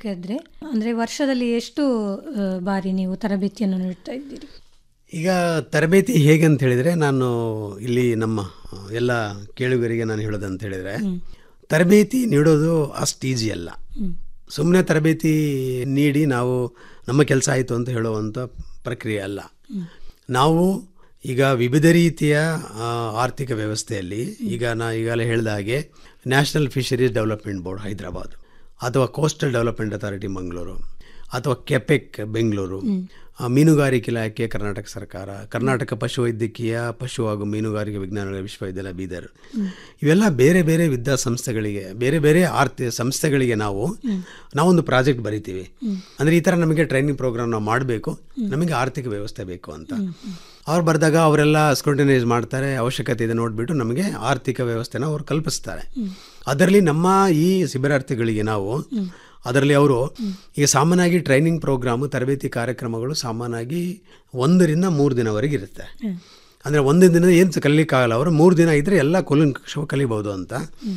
ಕೇಳಬೇಕಾದ್ರೆ ಅಂದರೆ ವರ್ಷದಲ್ಲಿ ಎಷ್ಟು ಆ, ಬಾರಿ ನೀವು ತರಬೇತಿಯನ್ನು ನೀಡ್ತಾ ಇದ್ದೀರಿ ಈಗ ತರಬೇತಿ ಹೇಗೆ ಅಂತ ಹೇಳಿದರೆ ನಾನು ಇಲ್ಲಿ ನಮ್ಮ ಎಲ್ಲ ಕೇಳುಗರಿಗೆ ನಾನು ಹೇಳೋದು ಅಂತ ಹೇಳಿದರೆ ತರಬೇತಿ ನೀಡೋದು ಅಷ್ಟು ಈಸಿ ಅಲ್ಲ ಸುಮ್ಮನೆ ತರಬೇತಿ ನೀಡಿ ನಾವು ನಮ್ಮ ಕೆಲಸ ಆಯಿತು ಅಂತ ಹೇಳುವಂಥ ಪ್ರಕ್ರಿಯೆ ಅಲ್ಲ ನಾವು ಈಗ ವಿವಿಧ ರೀತಿಯ ಆ, ಆರ್ಥಿಕ ವ್ಯವಸ್ಥೆಯಲ್ಲಿ ಈಗ ನಾ ಈಗಾಗಲೇ ಹೇಳಿದ ಹಾಗೆ national fisheries development board Hyderabad ಅಥವಾ ಕೋಸ್ಟಲ್ ಡೆವಲಪ್ಮೆಂಟ್ ಅಥಾರಿಟಿ ಮಂಗಳೂರು ಅಥವಾ ಕೆಪೆಕ್ ಬೆಂಗಳೂರು ಆ, ಮೀನುಗಾರಿಕೆ ಇಲಾಖೆ ಕರ್ನಾಟಕ ಸರ್ಕಾರ ಕರ್ನಾಟಕ ಪಶುವೈದ್ಯಕೀಯ ಪಶು ಹಾಗೂ ಮೀನುಗಾರಿಕೆ ವಿಜ್ಞಾನಗಳ ವಿಶ್ವವಿದ್ಯಾಲಯ ಬೀದರ್ ಇವೆಲ್ಲ ಬೇರೆ ಬೇರೆ ವಿದ್ಯಾಸಂಸ್ಥೆಗಳಿಗೆ ಬೇರೆ ಬೇರೆ ಆರ್ಥಿಕ ಸಂಸ್ಥೆಗಳಿಗೆ ನಾವು ನಾವೊಂದು ಪ್ರಾಜೆಕ್ಟ್ ಬರಿತೀವಿ ಅಂದರೆ ಈ ಥರ ನಮಗೆ ಟ್ರೈನಿಂಗ್ ಪ್ರೋಗ್ರಾಮ್ ನಾವು ಮಾಡಬೇಕು ನಮಗೆ ಆರ್ಥಿಕ ವ್ಯವಸ್ಥೆ ಬೇಕು ಅಂತ ಅವ್ರು ಬರೆದಾಗ ಅವರೆಲ್ಲ ಸ್ಕ್ರೂಟಿನೈಸ್ ಮಾಡ್ತಾರೆ ಅವಶ್ಯಕತೆ ಇದೆ ನೋಡಿಬಿಟ್ಟು ನಮಗೆ ಆರ್ಥಿಕ ವ್ಯವಸ್ಥೆನ ಅವ್ರು ಕಲ್ಪಿಸ್ತಾರೆ ಅದರಲ್ಲಿ ನಮ್ಮ ಈ ಶಿಬಿರಾರ್ಥಿಗಳಿಗೆ ನಾವು ಅದರಲ್ಲಿ ಅವರು ಈಗ ಸಾಮಾನ್ಯವಾಗಿ ಟ್ರೈನಿಂಗ್ ಪ್ರೋಗ್ರಾಮು ತರಬೇತಿ ಕಾರ್ಯಕ್ರಮಗಳು ಸಾಮಾನ್ಯವಾಗಿ ಒಂದರಿಂದ ಮೂರು ದಿನವರೆಗೆ ಇರುತ್ತೆ ಅಂದರೆ ಒಂದು ದಿನ ಏನು ಕಲಿಲಿಕ್ಕಾಗಲ್ಲ ಅವರು ಮೂರು ದಿನ ಇದ್ದರೆ ಎಲ್ಲ ಕೂಲಂಕಷವಾಗಿ ಕಲಿಬೋದು ಅಂತ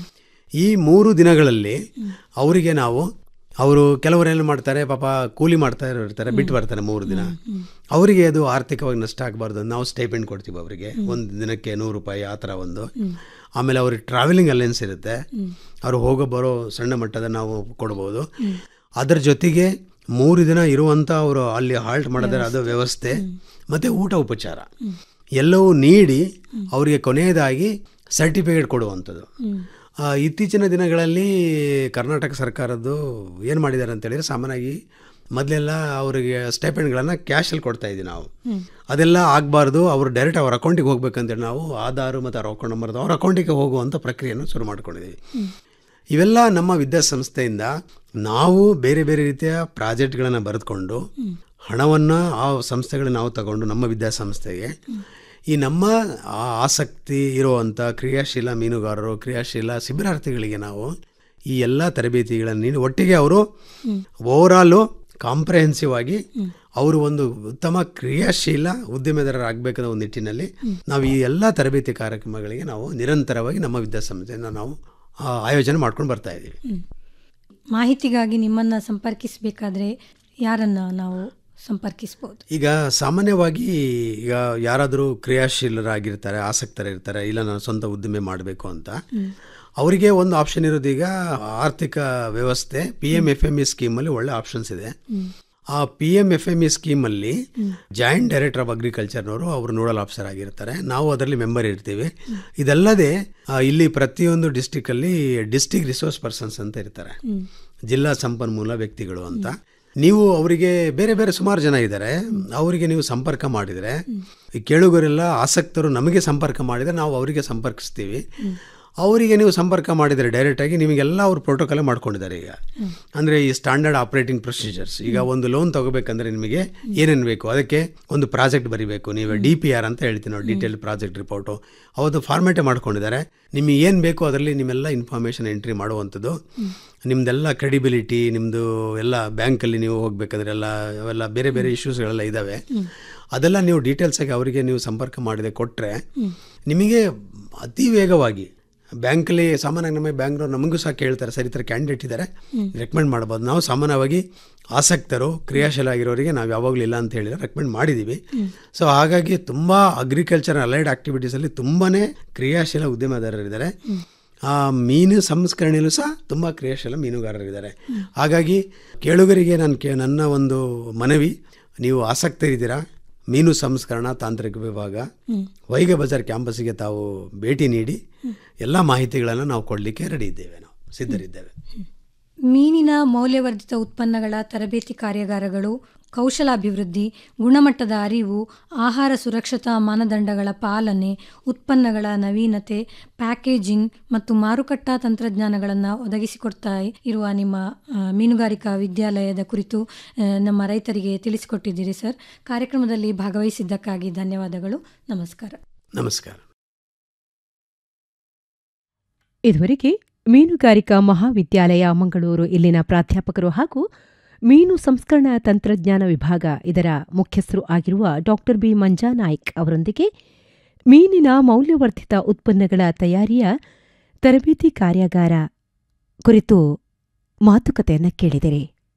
ಈ ಮೂರು ದಿನಗಳಲ್ಲಿ ಅವರಿಗೆ ನಾವು ಅವರು ಕೆಲವರು ಏನು ಮಾಡ್ತಾರೆ ಪಾಪ ಕೂಲಿ ಮಾಡ್ತಾ ಇರ್ತಾರೆ ಬಿಟ್ಟು ಬರ್ತಾರೆ ಮೂರು ದಿನ ಅವರಿಗೆ ಅದು ಆರ್ಥಿಕವಾಗಿ ನಷ್ಟ ಆಗಬಾರ್ದು ನಾವು ಸ್ಟೈಪೆಂಡ್ ಕೊಡ್ತೀವಿ ಅವರಿಗೆ ಒಂದು ದಿನಕ್ಕೆ ನೂರು ರೂಪಾಯಿ ಆ ಥರ ಒಂದು ಆಮೇಲೆ ಅವ್ರಿಗೆ ಟ್ರಾವೆಲಿಂಗ್ ಅಲೈನ್ಸ್ ಇರುತ್ತೆ ಅವರು ಹೋಗೋ ಬರೋ ಸಣ್ಣ ಮಟ್ಟದ ನಾವು ಕೊಡ್ಬೋದು ಅದರ ಜೊತೆಗೆ ಮೂರು ದಿನ ಇರುವಂಥ ಅವರು ಅಲ್ಲಿ ಹಾಲ್ಟ್ ಮಾಡಿದ್ರೆ ಅದು ವ್ಯವಸ್ಥೆ ಮತ್ತು ಊಟ ಉಪಚಾರ ಎಲ್ಲವೂ ನೀಡಿ ಅವರಿಗೆ ಕೊನೆಯದಾಗಿ ಸರ್ಟಿಫಿಕೇಟ್ ಕೊಡುವಂಥದ್ದು ಆ, ಇತ್ತೀಚಿನ ದಿನಗಳಲ್ಲಿ ಕರ್ನಾಟಕ ಸರ್ಕಾರದ್ದು ಏನು ಮಾಡಿದ್ದಾರೆ ಅಂತ ಹೇಳಿದ್ರೆ ಸಾಮಾನ್ಯವಾಗಿ ಮೊದಲೆಲ್ಲ ಅವರಿಗೆ ಸ್ಟೈಪೆಂಡ್ಗಳನ್ನು ಕ್ಯಾಶಲ್ಲಿ ಕೊಡ್ತಾ ಇದ್ವಿ ನಾವು ಅದೆಲ್ಲ ಆಗಬಾರ್ದು ಅವರು ಡೈರೆಕ್ಟ್ ಅವ್ರ ಅಕೌಂಟಿಗೆ ಹೋಗ್ಬೇಕಂತೇಳಿ ನಾವು ಆಧಾರ್ ಮತ್ತು ಅವ್ರ ಅಕೌಂಟ್ ನಂಬರ್ ಅವ್ರ ಅಕೌಂಟಿಗೆ ಹೋಗುವಂಥ ಪ್ರಕ್ರಿಯೆಯನ್ನು ಶುರು ಮಾಡ್ಕೊಂಡಿದ್ದೀವಿ ಇವೆಲ್ಲ ನಮ್ಮ ವಿದ್ಯಾಸಂಸ್ಥೆಯಿಂದ ನಾವು ಬೇರೆ ಬೇರೆ ರೀತಿಯ ಪ್ರಾಜೆಕ್ಟ್ಗಳನ್ನು ಬರೆದುಕೊಂಡು ಹಣವನ್ನು ಆ ಸಂಸ್ಥೆಗಳನ್ನ ನಾವು ತಗೊಂಡು ನಮ್ಮ ವಿದ್ಯಾಸಂಸ್ಥೆಗೆ ಈ ನಮ್ಮ ಆ ಆಸಕ್ತಿ ಇರುವಂಥ ಕ್ರಿಯಾಶೀಲ ಮೀನುಗಾರರು ಕ್ರಿಯಾಶೀಲ ಶಿಬಿರಾರ್ಥಿಗಳಿಗೆ ನಾವು ಈ ಎಲ್ಲ ತರಬೇತಿಗಳನ್ನು ನೀಡಿ ಒಟ್ಟಿಗೆ ಅವರು ಓವರಾಲು ಕಾಂಪ್ರಹೆನ್ಸಿವ್ ಆಗಿ ಅವರು ಒಂದು ಉತ್ತಮ ಕ್ರಿಯಾಶೀಲ ಉದ್ಯಮದಾರರಾಗಬೇಕನ್ನೋ ಒಂದು ನಿಟ್ಟಿನಲ್ಲಿ ನಾವು ಈ ಎಲ್ಲ ತರಬೇತಿ ಕಾರ್ಯಕ್ರಮಗಳಿಗೆ ನಾವು ನಿರಂತರವಾಗಿ ನಮ್ಮ ವಿದ್ಯಾಸಂಸ್ಥೆಯಿಂದ ನಾವು ಆ, ಆಯೋಜನೆ ಮಾಡ್ಕೊಂಡು ಬರ್ತಾ ಇದ್ದೀವಿ ಮಾಹಿತಿಗಾಗಿ ನಿಮ್ಮನ್ನು ಸಂಪರ್ಕಿಸಬೇಕಾದ್ರೆ ಯಾರನ್ನು ನಾವು ಸಂಪರ್ಕಿಸ್ಬೋದು ಈಗ ಸಾಮಾನ್ಯವಾಗಿ ಈಗ ಯಾರಾದರೂ ಕ್ರಿಯಾಶೀಲರಾಗಿರ್ತಾರೆ ಆಸಕ್ತರಿರ್ತಾರೆ ಇಲ್ಲ ನಾನು ಸ್ವಂತ ಉದ್ದಿಮೆ ಮಾಡಬೇಕು ಅಂತ ಅವರಿಗೆ ಒಂದು ಆಪ್ಷನ್ ಇರೋದು ಈಗ ಆರ್ಥಿಕ ವ್ಯವಸ್ಥೆ P M F M E ಸ್ಕೀಮಲ್ಲಿ ಒಳ್ಳೆ ಆಪ್ಷನ್ಸ್ ಇದೆ ಆ P M F M E ಸ್ಕೀಮಲ್ಲಿ ಜಾಯಿಂಟ್ ಡೈರೆಕ್ಟರ್ ಆಫ್ ಅಗ್ರಿಕಲ್ಚರ್ನವರು ಅವರು ನೋಡಲ್ ಆಫೀಸರ್ ಆಗಿರ್ತಾರೆ ನಾವು ಅದರಲ್ಲಿ ಮೆಂಬರ್ ಇರ್ತೀವಿ ಇದಲ್ಲದೆ ಆ, ಇಲ್ಲಿ ಪ್ರತಿಯೊಂದು ಡಿಸ್ಟಿಕಲ್ಲಿ ಡಿಸ್ಟಿಕ್ ರಿಸೋರ್ಸ್ ಪರ್ಸನ್ಸ್ ಅಂತ ಇರ್ತಾರೆ ಜಿಲ್ಲಾ ಸಂಪನ್ಮೂಲ ವ್ಯಕ್ತಿಗಳು ಅಂತ ನೀವು ಅವರಿಗೆ ಬೇರೆ ಬೇರೆ ಸುಮಾರು ಜನ ಇದ್ದಾರೆ ಅವರಿಗೆ ನೀವು ಸಂಪರ್ಕ ಮಾಡಿದರೆ ಈ ಕೇಳುಗರೆಲ್ಲ ಆಸಕ್ತರು ನಮಗೆ ಸಂಪರ್ಕ ಮಾಡಿದರೆ ನಾವು ಅವರಿಗೆ ಸಂಪರ್ಕಿಸ್ತೀವಿ ಅವರಿಗೆ ನೀವು ಸಂಪರ್ಕ ಮಾಡಿದರೆ ಡೈರೆಕ್ಟಾಗಿ ನಿಮಗೆಲ್ಲ ಅವ್ರು ಪ್ರೋಟೋಕಾಲೇ ಮಾಡ್ಕೊಂಡಿದ್ದಾರೆ ಈಗ ಅಂದರೆ ಈ ಸ್ಟ್ಯಾಂಡರ್ಡ್ ಆಪರೇಟಿಂಗ್ ಪ್ರೊಸೀಜರ್ಸ್ ಈಗ ಒಂದು ಲೋನ್ ತಗೋಬೇಕಂದ್ರೆ ನಿಮಗೆ ಏನೇನು ಬೇಕು ಅದಕ್ಕೆ ಒಂದು ಪ್ರಾಜೆಕ್ಟ್ ಬರಿಬೇಕು ನೀವು ಡಿ ಪಿ ಆರ್ ಅಂತ ಹೇಳ್ತೀವಿ ನಾವು ಡೀಟೇಲ್ ಪ್ರಾಜೆಕ್ಟ್ ರಿಪೋರ್ಟು ಅವತ್ತು ಫಾರ್ಮೇಟೇ ಮಾಡ್ಕೊಂಡಿದ್ದಾರೆ ನಿಮಗೆ ಏನು ಬೇಕು ಅದರಲ್ಲಿ ನಿಮ್ಮೆಲ್ಲ ಇನ್ಫಾರ್ಮೇಷನ್ ಎಂಟ್ರಿ ಮಾಡುವಂಥದ್ದು ನಿಮ್ಮದೆಲ್ಲ ಕ್ರೆಡಿಬಿಲಿಟಿ ನಿಮ್ಮದು ಎಲ್ಲ ಬ್ಯಾಂಕಲ್ಲಿ ನೀವು ಹೋಗ್ಬೇಕಂದ್ರೆ ಎಲ್ಲ ಅವೆಲ್ಲ ಬೇರೆ ಬೇರೆ ಇಶ್ಯೂಸ್ಗಳೆಲ್ಲ ಇದ್ದಾವೆ ಅದೆಲ್ಲ ನೀವು ಡೀಟೇಲ್ಸಾಗಿ ಅವರಿಗೆ ನೀವು ಸಂಪರ್ಕ ಮಾಡಿದೆ ಕೊಟ್ಟರೆ ನಿಮಗೆ ಅತಿ ವೇಗವಾಗಿ ಬ್ಯಾಂಕಲ್ಲಿ ಸಾಮಾನ್ಯವಾಗಿ ನಮ್ಮ ಬ್ಯಾಂಕ್ನವ್ರು ನಮಗೂ ಸಹ ಕೇಳ್ತಾರೆ ಸರ್ ಈ ಥರ ಕ್ಯಾಂಡಿಡೇಟ್ ಇದ್ದಾರೆ ರೆಕಮೆಂಡ್ ಮಾಡ್ಬೋದು ನಾವು ಸಾಮಾನ್ಯವಾಗಿ ಆಸಕ್ತರು ಕ್ರಿಯಾಶೀಲ ಆಗಿರೋರಿಗೆ ನಾವು ಯಾವಾಗಲೂ ಇಲ್ಲ ಅಂತ ಹೇಳಿದ್ರೆ ರೆಕಮೆಂಡ್ ಮಾಡಿದ್ದೀವಿ ಸೊ ಹಾಗಾಗಿ ತುಂಬ ಅಗ್ರಿಕಲ್ಚರ್ ಅಲೈಡ್ ಆಕ್ಟಿವಿಟೀಸಲ್ಲಿ ತುಂಬಾ ಕ್ರಿಯಾಶೀಲ ಉದ್ಯಮದಾರರಿದ್ದಾರೆ ಆ ಮೀನು ಸಂಸ್ಕರಣೆಯಲ್ಲೂ ಸಹ ತುಂಬ ಕ್ರಿಯಾಶೀಲ ಮೀನುಗಾರರಿದ್ದಾರೆ ಹಾಗಾಗಿ ಕೇಳುಗರಿಗೆ ನಾನು ಕೇ ನನ್ನ ಒಂದು ಮನವಿ ನೀವು ಆಸಕ್ತರಿದ್ದೀರಾ ಮೀನು ಸಂಸ್ಕರಣಾ ತಾಂತ್ರಿಕ ವಿಭಾಗ ವೈಗ ಬಜಾರ್ ಕ್ಯಾಂಪಸ್ಗೆ ತಾವು ಭೇಟಿ ನೀಡಿ ಎಲ್ಲ ಮಾಹಿತಿಗಳನ್ನು ನಾವು ಕೊಡಲಿಕ್ಕೆ ರೆಡಿ ಇದ್ದೇವೆ ನಾವು ಸಿದ್ಧರಿದ್ದೇವೆ ಮೀನಿನ ಮೌಲ್ಯವರ್ಧಿತ ಉತ್ಪನ್ನಗಳ ತರಬೇತಿ ಕಾರ್ಯಾಗಾರಗಳು ಕೌಶಲಾಭಿವೃದ್ಧಿ ಗುಣಮಟ್ಟದ ಅರಿವು ಆಹಾರ ಸುರಕ್ಷತಾ ಮಾನದಂಡಗಳ ಪಾಲನೆ ಉತ್ಪನ್ನಗಳ ನವೀನತೆ ಪ್ಯಾಕೇಜಿಂಗ್ ಮತ್ತು ಮಾರುಕಟ್ಟಾ ತಂತ್ರಜ್ಞಾನಗಳನ್ನು ಒದಗಿಸಿಕೊಡ್ತಾ ಇರುವ ನಿಮ್ಮ ಆ, ಮೀನುಗಾರಿಕಾ ವಿದ್ಯಾಲಯದ ಕುರಿತು ಆ, ನಮ್ಮ ರೈತರಿಗೆ ತಿಳಿಸಿಕೊಟ್ಟಿದ್ದೀರಿ ಸರ್ ಕಾರ್ಯಕ್ರಮದಲ್ಲಿ ಭಾಗವಹಿಸಿದ್ದಕ್ಕಾಗಿ ಧನ್ಯವಾದಗಳು ನಮಸ್ಕಾರ ನಮಸ್ಕಾರ ಇದುವರೆಗೆ ಮೀನುಗಾರಿಕಾ ಮಹಾವಿದ್ಯಾಲಯ ಮಂಗಳೂರು ಇಲ್ಲಿನ ಪ್ರಾಧ್ಯಾಪಕರು ಹಾಗೂ ಮೀನು ಸಂಸ್ಕರಣಾ ತಂತ್ರಜ್ಞಾನ ವಿಭಾಗ ಇದರ ಮುಖ್ಯಸ್ಥರು ಆಗಿರುವ ಡಾಕ್ಟರ್ ಬಿ ಮಂಜಾ ನಾಯ್ಕ್ ಅವರೊಂದಿಗೆ ಮೀನಿನ ಮೌಲ್ಯವರ್ಧಿತ ಉತ್ಪನ್ನಗಳ ತಯಾರಿಯ ತರಬೇತಿ ಕಾರ್ಯಾಗಾರ ಕುರಿತು ಮಾತುಕತೆಯನ್ನು ಕೇಳಿದಿರಿ